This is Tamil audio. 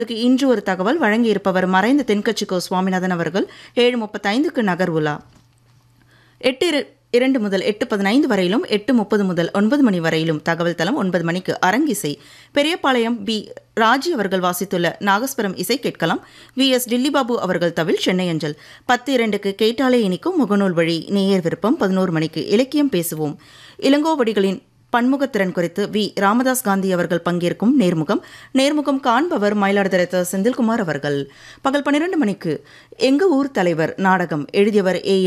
இதுக்கு இன்று ஒரு தகவல் வழங்கியிருப்பவர் மறைந்த தென்கட்சிக்கோ சுவாமிநாதன் அவர்கள் ஏழு முப்பத்தைந்துக்கு நகர் உலா எட்டு இரு- இரண்டு முதல் எட்டு பதினைந்து வரையிலும் எட்டு முப்பது முதல் ஒன்பது மணி வரையிலும் தகவல் தளம் ஒன்பது மணிக்கு அரங்கிசை பெரியபாளையம் பி ராஜி அவர்கள் வாசித்துள்ள நாகஸ்வரம் இசை கேட்கலாம் வி எஸ் டில்லிபாபு அவர்கள் தவில் சென்னை அஞ்சல் பத்து இரண்டுக்கு கேட்டாலே இனிக்கும் முகநூல் வழி நேயர் விருப்பம் பதினோரு மணிக்கு இலக்கியம் பேசுவோம் இளங்கோவடிகளின் பன்முகத்திறன் குறித்து வி ராமதாஸ் காந்தி அவர்கள் பங்கேற்கும் நேர்முகம் நேர்முகம் காண்பவர் மயிலாடுதுறை த. செந்தில்குமார் அவர்கள் பகல் பன்னிரண்டு மணிக்கு எங்க ஊர் தலைவர் நாடகம் எழுதியவர் ஏ